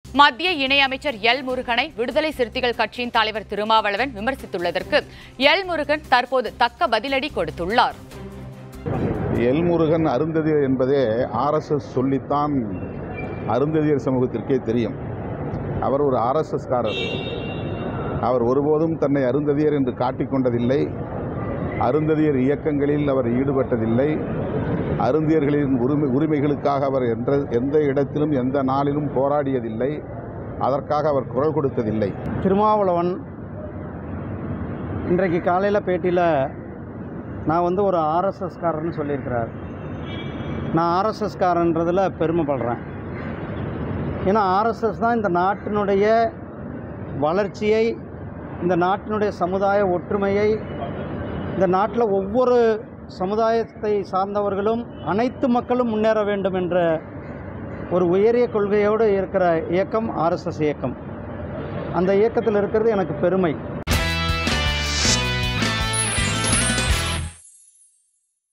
மத்திய இணையமைச்சர் எல் முருகனை விடுதலை சிறுத்தைகள் கட்சியின் தலைவர் திருமாவளவன் விமர்சித்துள்ளதற்கு எல் முருகன் தற்போது தக்க பதிலடி கொடுத்துள்ளார் எல்முருகன் அருந்ததியர் என்பதே ஆர்எஸ்எஸ் சொல்லித்தான் அருந்ததியர் சமூகத்திற்கே தெரியும் அவர் ஒரு ஆர்எஸ்எஸ்காரர் அவர் ஒருபோதும் தன்னை அருந்ததியர் என்று காட்டிக்கொண்டதில்லை அருந்ததியர் இயக்கங்களில் அவர் ஈடுபட்டதில்லை அருந்தியர்களின் உரிமை உரிமைகளுக்காக அவர் என்ற எந்த இடத்திலும் எந்த நாளிலும் போராடியதில்லை அதற்காக அவர் குரல் கொடுத்ததில்லை திருமாவளவன் இன்றைக்கு காலையில் பேட்டியில் நான் வந்து ஒரு ஆர்எஸ்எஸ்காரன்னு சொல்லியிருக்கிறார் நான் ஆர்எஸ்எஸ்காரன்றதில் பெருமைப்படுறேன் ஏன்னா ஆர்எஸ்எஸ் தான் இந்த நாட்டினுடைய வளர்ச்சியை இந்த நாட்டினுடைய சமுதாய ஒற்றுமையை இந்த நாட்டில் ஒவ்வொரு சமுதாயத்தை சார்ந்தவர்களும் அனைத்து மக்களும் முன்னேற வேண்டும் என்ற ஒரு உயரிய கொள்கையோடு இருக்கிற இயக்கம் ஆர்எஸ்எஸ் இயக்கம் அந்த இயக்கத்தில் இருக்கிறது எனக்கு பெருமை